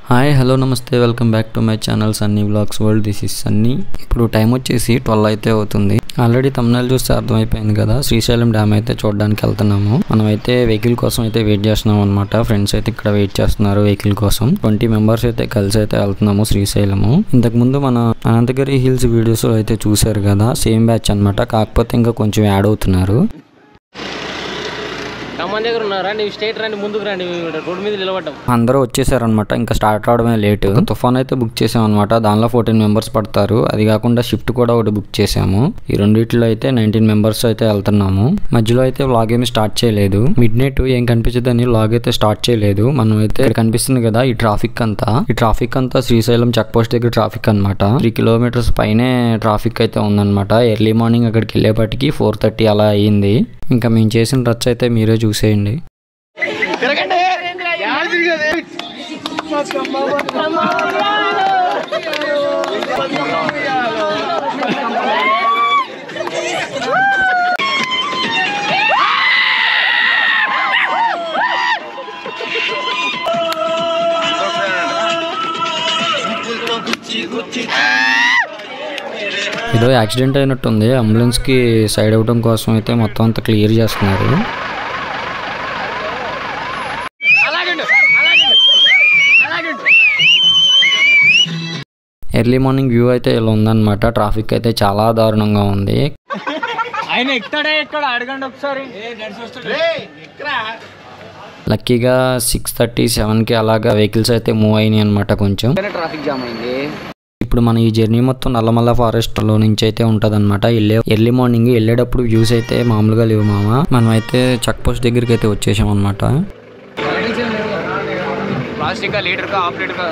Hi hello నమస్తే welcome back to my channel Sunny blogs world this is Sunny ఇప్పుడు time వచ్చేసి twelve అయితే అవుతుంది ఆల్రెడీ తమిళనాడు చూస్తే అర్థమైపోయింది కదా శ్రీశైలం డ్యామ్ అయితే చూడడానికి వెళ్తున్నాము మనం అయితే వెహికల్ కోసం అయితే వెయిట్ చేస్తున్నాం అనమాట ఫ్రెండ్స్ అయితే ఇక్కడ వెయిట్ చేస్తున్నారు వెహికల్ కోసం ట్వంటీ మెంబర్స్ అయితే కలిసి అయితే వెళ్తున్నాము శ్రీశైలము ఇంతకు ముందు మన అనంతగిరి హిల్స్ వీడియోస్ అయితే చూశారు కదా సేమ్ బ్యాచ్ అన్నమాట కాకపోతే ఇంకా కొంచెం యాడ్ అవుతున్నారు ఖమ్మం దగ్గర ఉన్నారా నీవు స్టేట్ రండి ముందుకు రండి రోడ్డు మీద నిలబడ్డాం అందరూ వచ్చేసారనమాట ఇంకా స్టార్ట్ అవడమే లేట్ తుఫాన్ అయితే బుక్ చేసాం అనమాట దానిలో ఫోర్టీన్ మెంబర్స్ పడతారు అది కాకుండా షిఫ్ట్ కూడా ఒకటి బుక్ చేసాము ఈ రెండిట్లో అయితే నైన్టీన్ మెంబర్స్ అయితే వెళ్తున్నాము మధ్యలో అయితే వ్లాగ్ ఏమి స్టార్ట్ చేయలేదు మిడ్ నైట్ ఏం కనిపించదని వ్లాగ్ అయితే స్టార్ట్ చేయలేదు మనం అయితే ఇక్కడ కనిపిస్తుంది కదా ఈ ట్రాఫిక్ అంతా ఈ ట్రాఫిక్ అంతా శ్రీశైలం చెక్ పోస్ట్ దగ్గర ట్రాఫిక్ అనమాట త్రీ కిలోమీటర్స్ పైనే ట్రాఫిక్ అయితే ఉందన్నమాట ఎర్లీ మార్నింగ్ అక్కడికి వెళ్ళేపటికి ఫోర్ థర్టీ అలా అయ్యింది ఇంకా మేము చేసిన రచ్చ అయితే మీరే చూసేయండి ఏదో యాక్సిడెంట్ అయినట్టుంది అంబులెన్స్ కి సైడ్ అవ్వడం కోసం అయితే మొత్తం అంతా క్లియర్ చేస్తున్నారు ఎర్లీ మార్నింగ్ వ్యూ అయితే ఇలా ఉందన్నమాట ట్రాఫిక్ అయితే చాలా దారుణంగా ఉంది ఆయన ఎక్కడే ఎక్కడ అడగండి ఒకసారి లక్కీగా సిక్స్ థర్టీ సెవెన్కి అలాగా వెహికల్స్ అయితే మూవ్ అయినాయి అనమాట కొంచెం ట్రాఫిక్ జామ్ అయింది ఇప్పుడు మన ఈ జర్నీ మొత్తం నల్లమల్ల ఫారెస్ట్ లో నుంచి అయితే ఉంటది అనమాట వెళ్ళే ఎర్లీ మార్నింగ్ వెళ్ళేటప్పుడు వ్యూస్ అయితే మామూలుగా లేవు మామ మనం అయితే చెక్ పోస్ట్ దగ్గరికి అయితే వచ్చేసాం అనమాట ప్లాస్టిక్ లీటర్ కా హాఫ్ లీటర్ కా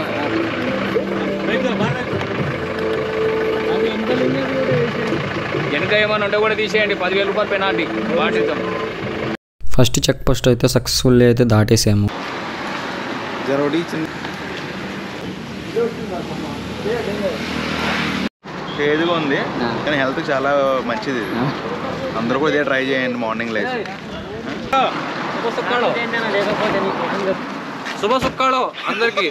వెనక ఏమైనా ఉంటే కూడా తీసేయండి పదివేల రూపాయలు పెనాల్టీ వాటిద్దాం ఫస్ట్ చెక్ పోస్ట్ అయితే సక్సెస్ఫుల్ అయితే దాటేసాము ఏదిగా ఉంది కానీ హెల్త్ చాలా మంచిది ఇది. అందరూ కూడా ఇదే ట్రై చేయండి మార్నింగ్ లేచి శుభ సుక్కాలో శుభ సుక్కాలో అందరికి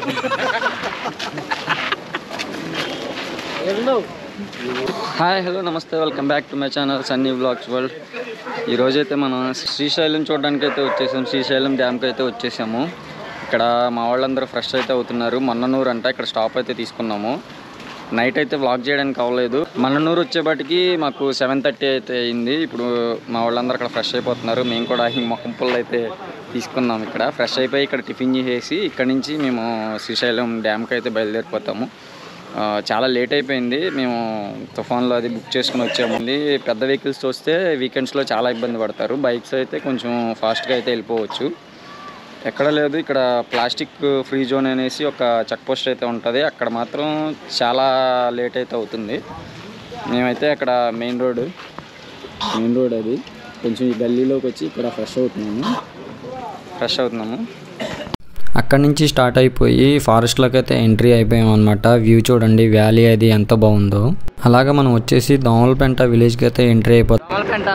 హాయ్ హలో నమస్తే welcome back to my channel Sunny blogs world ఈరోజు అయితే మనం శ్రీశైలం చూడడానికి అయితే వచ్చేసాం శ్రీశైలం డ్యామ్కి అయితే వచ్చేసాము ఇక్కడ మా వాళ్ళందరూ ఫ్రెష్ అయితే అవుతున్నారు మన్ననూరు అంట ఇక్కడ స్టాప్ అయితే తీసుకున్నాము నైట్ అయితే వ్లాగ్ చేయడానికి అవ్వలేదు మన్ననూరు వచ్చేపాటికి మాకు సెవెన్ థర్టీ అయితే అయింది ఇప్పుడు మా వాళ్ళందరూ అక్కడ ఫ్రెష్ అయిపోతున్నారు మేము కూడా ఈ మొహం పుల్ల అయితే తీసుకున్నాం ఇక్కడ ఫ్రెష్ అయిపోయి ఇక్కడ టిఫిన్ చేసేసి ఇక్కడ నుంచి మేము శ్రీశైలం డ్యామ్కి అయితే బయలుదేరిపోతాము ఆ, చాలా లేట్ అయిపోయింది మేము తుఫాన్లో అది బుక్ చేసుకుని వచ్చామండి పెద్ద వెహికల్స్ వస్తే వీకెండ్స్లో చాలా ఇబ్బంది పడతారు బైక్స్ అయితే కొంచెం ఫాస్ట్గా అయితే వెళ్ళిపోవచ్చు ఎక్కడ లేదు ఇక్కడ ప్లాస్టిక్ ఫ్రీ జోన్ అనేసి ఒక చెక్ పోస్ట్ అయితే ఉంటుంది అక్కడ మాత్రం చాలా లేట్ అయితే అవుతుంది మేమైతే అక్కడ మెయిన్ రోడ్ మెయిన్ రోడ్ అది కొంచెం ఈ గల్లీలోకి వచ్చి ఇక్కడ ఫ్రెష్ అవుతున్నాము ఫ్రెష్ అవుతున్నాము అక్కడి నుంచి స్టార్ట్ అయిపోయి ఫారెస్ట్లోకి అయితే ఎంట్రీ అయిపోయాం అనమాట వ్యూ చూడండి వ్యాలీ అది ఎంత బాగుందో అలాగా మనం వచ్చేసి దోమలపెంట విలేజ్కి అయితే ఎంట్రీ అయిపోతాం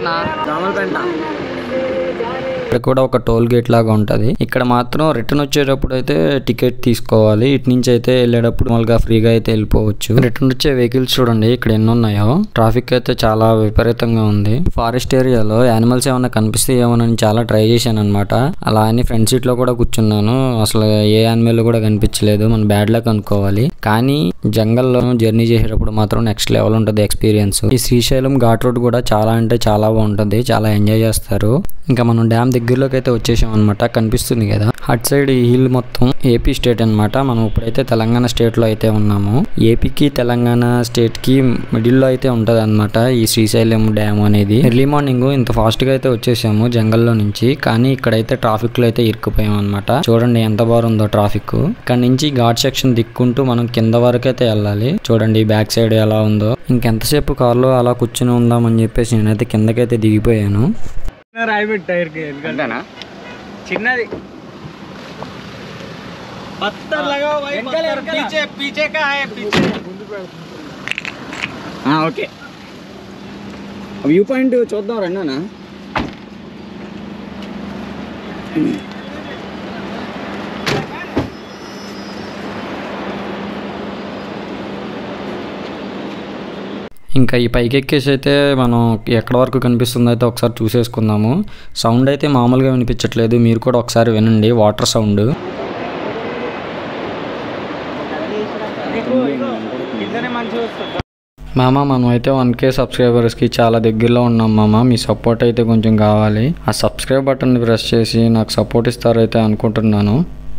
ఇక్కడ కూడా ఒక టోల్ గేట్ లాగా ఉంటది ఇక్కడ మాత్రం రిటర్న్ వచ్చేటప్పుడు అయితే టికెట్ తీసుకోవాలి ఇటు నుంచి అయితే వెళ్ళేటప్పుడు మామూలుగా ఫ్రీగా అయితే వెళ్ళిపోవచ్చు రిటర్న్ వచ్చే వెహికల్స్ చూడండి ఇక్కడ ఎన్ని ఉన్నాయో ట్రాఫిక్ అయితే చాలా విపరీతంగా ఉంది ఫారెస్ట్ ఏరియాలో యానిమల్స్ ఏమైనా కనిపిస్తే ఏమోనని చాలా ట్రై చేశాను అనమాట అలా అని ఫ్రంట్ సీట్ లో కూడా కూర్చున్నాను అసలు ఏ యానిమల్ కూడా కనిపించలేదు మన బ్యాడ్ లక్ అనుకోవాలి కానీ జంగల్లో జర్నీ చేసేటప్పుడు మాత్రం నెక్స్ట్ లెవెల్ ఉంటుంది ఎక్స్పీరియన్స్ ఈ శ్రీశైలం ఘాట్ రోడ్ కూడా చాలా అంటే చాలా బాగుంటుంది చాలా ఎంజాయ్ చేస్తారు ఇంకా మనం డ్యామ్ దగ్గరలోకి అయితే వచ్చేసాం అనమాట కనిపిస్తుంది కదా అటు సైడ్ ఈ హిల్ మొత్తం ఏపీ స్టేట్ అన్నమాట మనం ఇప్పుడైతే తెలంగాణ స్టేట్ లో అయితే ఉన్నాము ఏపీకి తెలంగాణ స్టేట్ కి మిడిల్ లో అయితే ఉంటది అనమాట ఈ శ్రీశైలం డ్యామ్ అనేది ఎర్లీ మార్నింగ్ ఇంత ఫాస్ట్ గా అయితే వచ్చేసాము జంగల్లో నుంచి కానీ ఇక్కడైతే ట్రాఫిక్ లో అయితే ఇరుక్కుపోయాం అనమాట చూడండి ఎంత బాగుందో ట్రాఫిక్ ఇక్కడ నుంచి ఘాట్ సెక్షన్ దిక్కుంటూ మనం కింద వరకు అయితే వెళ్ళాలి చూడండి బ్యాక్ సైడ్ ఎలా ఉందో ఇంకెంతసేపు కార్లో అలా కూర్చుని ఉందామని చెప్పేసి నేనైతే కిందకైతే దిగిపోయాను రాయిబెట్ టైర్ కి అంతేనా చిన్నది पत्थर लगाओ भाई पत्थर पीछे पीछे का है पीछे ఓకే వ్యూ పాయింట్ చూద్దాం రండి ఇంకా ఈ పైకి ఎక్కేసి అయితే మనం ఎక్కడ వరకు కనిపిస్తుందో అయితే ఒకసారి చూసేసుకుందాము సౌండ్ అయితే మామూలుగా వినిపించట్లేదు మీరు కూడా ఒకసారి వినండి వాటర్ సౌండ్ మామ మనం అయితే వన్ కే సబ్స్క్రైబర్స్కి చాలా దగ్గరలో ఉన్నాం మామ మీ సపోర్ట్ అయితే కొంచెం కావాలి ఆ సబ్స్క్రైబ్ బటన్ ప్రెస్ చేసి నాకు సపోర్ట్ ఇస్తారైతే అనుకుంటున్నాను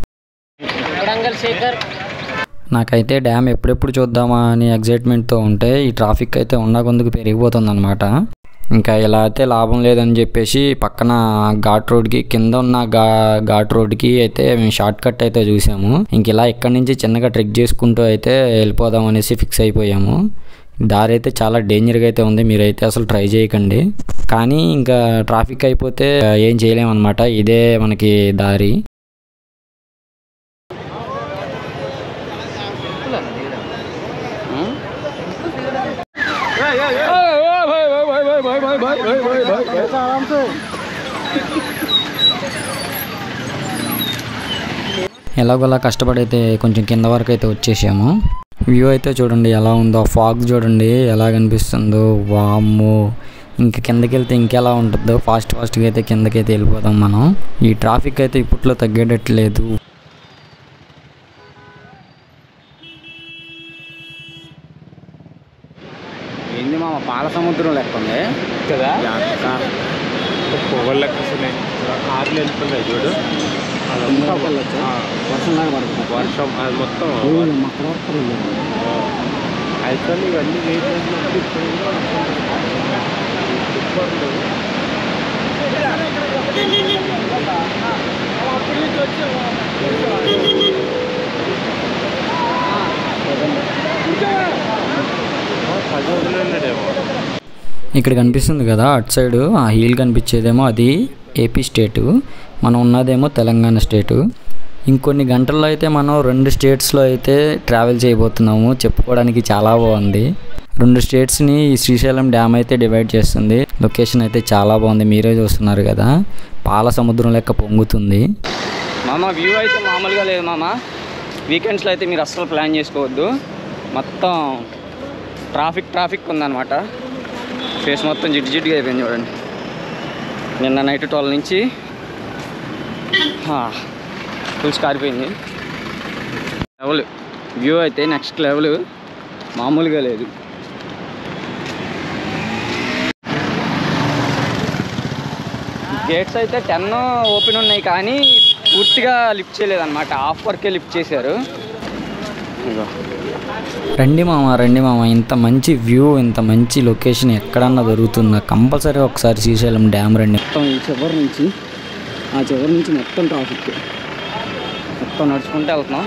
నాకైతే డ్యామ్ ఎప్పుడెప్పుడు చూద్దామా అని ఎగ్జైట్మెంట్తో ఉంటే ఈ ట్రాఫిక్ అయితే ఉన్న కొందుకు పెరిగిపోతుంది అనమాట ఇంకా ఇలా అయితే లాభం లేదని చెప్పేసి పక్కన ఘాట్ రోడ్కి కింద ఉన్న ఘా ఘాట్ రోడ్కి అయితే మేము షార్ట్ కట్ అయితే చూసాము ఇంక ఇలా ఇక్కడి నుంచి చిన్నగా ట్రెక్ చేసుకుంటూ అయితే వెళ్ళిపోదాం అనేసి ఫిక్స్ అయిపోయాము దారి అయితే చాలా డేంజర్గా అయితే ఉంది మీరైతే అసలు ట్రై చేయకండి కానీ ఇంకా ట్రాఫిక్ అయిపోతే ఏం చేయలేమన్నమాట ఇదే మనకి దారి ఎలాగోలా కష్టపడి అయితే కొంచెం కింద వరకు అయితే వచ్చేసాము వ్యూ అయితే చూడండి ఎలా ఉందో ఫాగ్ చూడండి ఎలా కనిపిస్తుందో వామ్మో ఇంకా కిందకి వెళ్తే ఇంకెలా ఉంటుందో ఫాస్ట్ ఫాస్ట్గా అయితే కిందకి అయితే వెళ్ళిపోతాం మనం ఈ ట్రాఫిక్ అయితే ఇప్పట్లో తగ్గేటట్లేదు ఏంది మామ పాల సముద్రం లెక్క ఉంది కదా పొగలు లెక్క వస్తున్నాయి కార్లు వెళ్తున్నాయి చూడు వర్షం లాగా పడుతుంది వర్షం అది మొత్తం అయితే ఇవన్నీ వేసినప్పుడు పది వదిలేడేమో ఇక్కడ కనిపిస్తుంది కదా అటు సైడ్ ఆ హీల్ కనిపించేదేమో అది ఏపీ స్టేటు మనం ఉన్నదేమో తెలంగాణ స్టేటు ఇంకొన్ని గంటల్లో అయితే మనం రెండు స్టేట్స్లో అయితే ట్రావెల్ చేయబోతున్నాము చెప్పుకోవడానికి చాలా బాగుంది రెండు స్టేట్స్ని ఈ శ్రీశైలం డ్యామ్ అయితే డివైడ్ చేస్తుంది లొకేషన్ అయితే చాలా బాగుంది మీరే చూస్తున్నారు కదా పాల సముద్రం లెక్క పొంగుతుంది మామ వ్యూ అయితే మామూలుగా లేదు మామ వీకెండ్స్లో అయితే మీరు అస్సలు ప్లాన్ చేసుకోవద్దు మొత్తం ట్రాఫిక్ ట్రాఫిక్ ఉందన్నమాట ఫేస్ మొత్తం జిడ్డు జిడ్డుగా అయిపోయింది చూడండి నిన్న నైట్ ట్వెల్వ్ నుంచి పులుసు కారిపోయింది లెవెల్ వ్యూ అయితే నెక్స్ట్ లెవెల్ మామూలుగా లేదు గేట్స్ అయితే టెన్ ఓపెన్ ఉన్నాయి కానీ పూర్తిగా లిఫ్ట్ చేయలేదు అనమాట హాఫ్ వరకే లిఫ్ట్ చేశారు రండి మామ రండి మామ ఇంత మంచి వ్యూ ఇంత మంచి లొకేషన్ ఎక్కడన్నా దొరుకుతుందా కంపల్సరీ ఒకసారి శ్రీశైలం డ్యామ్ రండి మొత్తం ఈ చివరి నుంచి ఆ చివరి నుంచి మొత్తం ట్రాఫిక్ మొత్తం నడుచుకుంటూ వెళ్తున్నాం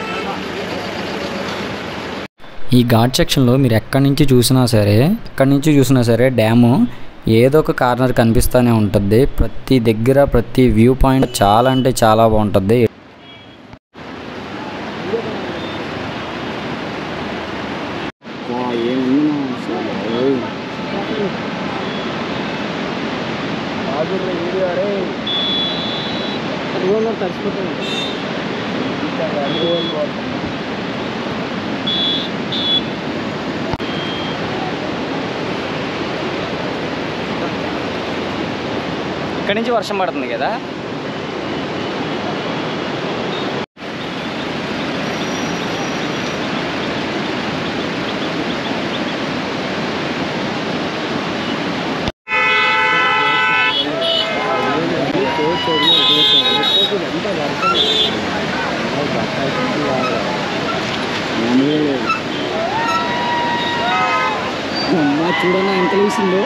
ఈ ఘాట్ సెక్షన్లో మీరు ఎక్కడి నుంచి చూసినా సరే ఎక్కడి నుంచి చూసినా సరే డ్యాము ఏదో ఒక కార్నర్ కనిపిస్తూనే ఉంటుంది ప్రతి దగ్గర ప్రతి వ్యూ పాయింట్ చాలా అంటే చాలా బాగుంటుంది ఇక్కడి నుంచి వర్షం పడుతుంది కదా చూడన్నా ఎంత లేచిందో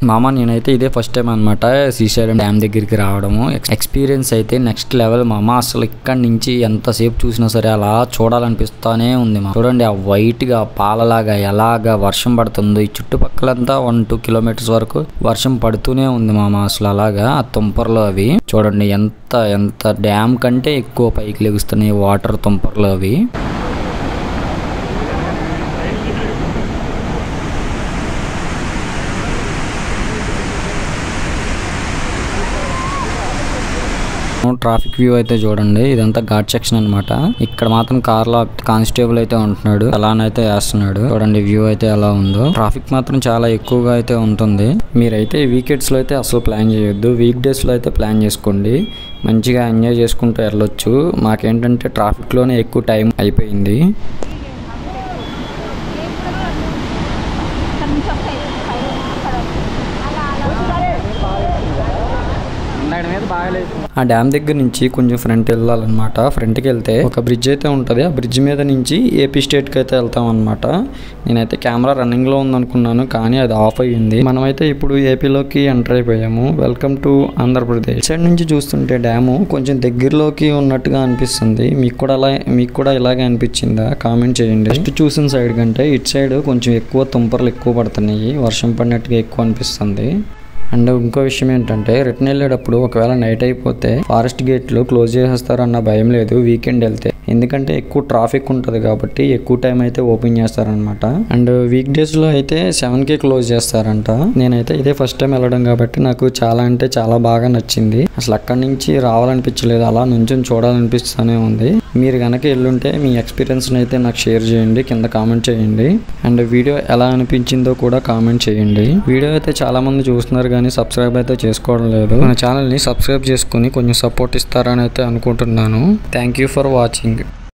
మామ నేనైతే ఇదే ఫస్ట్ టైం అనమాట శ్రీశైలం డ్యామ్ దగ్గరికి రావడము ఎక్స్పీరియన్స్ అయితే నెక్స్ట్ లెవెల్ మామ అసలు ఇక్కడి నుంచి ఎంతసేపు చూసినా సరే అలా చూడాలనిపిస్తానే ఉంది మా చూడండి ఆ వైట్ గా పాలలాగా ఎలాగా వర్షం పడుతుందో ఈ చుట్టుపక్కలంతా వన్ టూ కిలోమీటర్స్ వరకు వర్షం పడుతూనే ఉంది మామ అసలు అలాగా ఆ తుంపర్లు అవి చూడండి ఎంత ఎంత డ్యామ్ కంటే ఎక్కువ పైకి లెగుస్తున్నాయి వాటర్ తుంపర్లు అవి ట్రాఫిక్ వ్యూ అయితే చూడండి ఇదంతా ఘాట్ సెక్షన్ అన్నమాట ఇక్కడ మాత్రం కార్ లో కానిస్టేబుల్ అయితే ఉంటున్నాడు అలానైతే వేస్తున్నాడు చూడండి వ్యూ అయితే ఎలా ఉందో ట్రాఫిక్ మాత్రం చాలా ఎక్కువగా అయితే ఉంటుంది మీరైతే వీకెండ్స్ లో అయితే అసలు ప్లాన్ చేయొద్దు వీక్ డేస్ లో అయితే ప్లాన్ చేసుకోండి మంచిగా ఎంజాయ్ చేసుకుంటూ వెళ్ళొచ్చు మాకేంటంటే ట్రాఫిక్ లోనే ఎక్కువ టైం అయిపోయింది ఆ డ్యామ్ దగ్గర నుంచి కొంచెం ఫ్రంట్ వెళ్ళాలన్నమాట ఫ్రంట్కి వెళ్తే ఒక బ్రిడ్జ్ అయితే ఉంటుంది ఆ బ్రిడ్జ్ మీద నుంచి ఏపీ స్టేట్కి అయితే వెళ్తాం అనమాట నేనైతే కెమెరా రన్నింగ్ లో ఉందనుకున్నాను కానీ అది ఆఫ్ అయ్యింది మనమైతే ఇప్పుడు ఏపీలోకి ఎంటర్ అయిపోయాము వెల్కమ్ టు ఆంధ్రప్రదేశ్ ఇటు సైడ్ నుంచి చూస్తుంటే డ్యాము కొంచెం దగ్గరలోకి ఉన్నట్టుగా అనిపిస్తుంది మీకు కూడా అలా మీకు కూడా ఇలాగే అనిపించిందా కామెంట్ చేయండి ఫస్ట్ చూసిన సైడ్ కంటే ఇటు సైడ్ కొంచెం ఎక్కువ తుంపర్లు ఎక్కువ పడుతున్నాయి వర్షం పడినట్టుగా ఎక్కువ అనిపిస్తుంది అండ్ ఇంకో విషయం ఏంటంటే రిటర్న్ వెళ్ళేటప్పుడు ఒకవేళ నైట్ అయిపోతే ఫారెస్ట్ గేట్లు క్లోజ్ చేసేస్తారన్న భయం లేదు వీకెండ్ వెళ్తే ఎందుకంటే ఎక్కువ ట్రాఫిక్ ఉంటుంది కాబట్టి ఎక్కువ టైం అయితే ఓపెన్ చేస్తారనమాట అండ్ వీక్ డేస్ లో అయితే సెవెన్ కి క్లోజ్ చేస్తారంట నేనైతే ఇదే ఫస్ట్ టైం వెళ్ళడం కాబట్టి నాకు చాలా అంటే చాలా బాగా నచ్చింది అసలు అక్కడి నుంచి రావాలనిపించలేదు అలా నుంచొని చూడాలనిపిస్తూనే ఉంది మీరు కనుక వెళ్ళుంటే మీ ఎక్స్పీరియన్స్ అయితే నాకు షేర్ చేయండి కింద కామెంట్ చేయండి అండ్ వీడియో ఎలా అనిపించిందో కూడా కామెంట్ చేయండి వీడియో అయితే చాలా మంది చూస్తున్నారు కానీ సబ్స్క్రైబ్ అయితే చేసుకోవడం లేదు మన ఛానల్ని సబ్స్క్రైబ్ చేసుకుని కొంచెం సపోర్ట్ ఇస్తారని అయితే అనుకుంటున్నాను థ్యాంక్ యూ ఫర్ వాచింగ్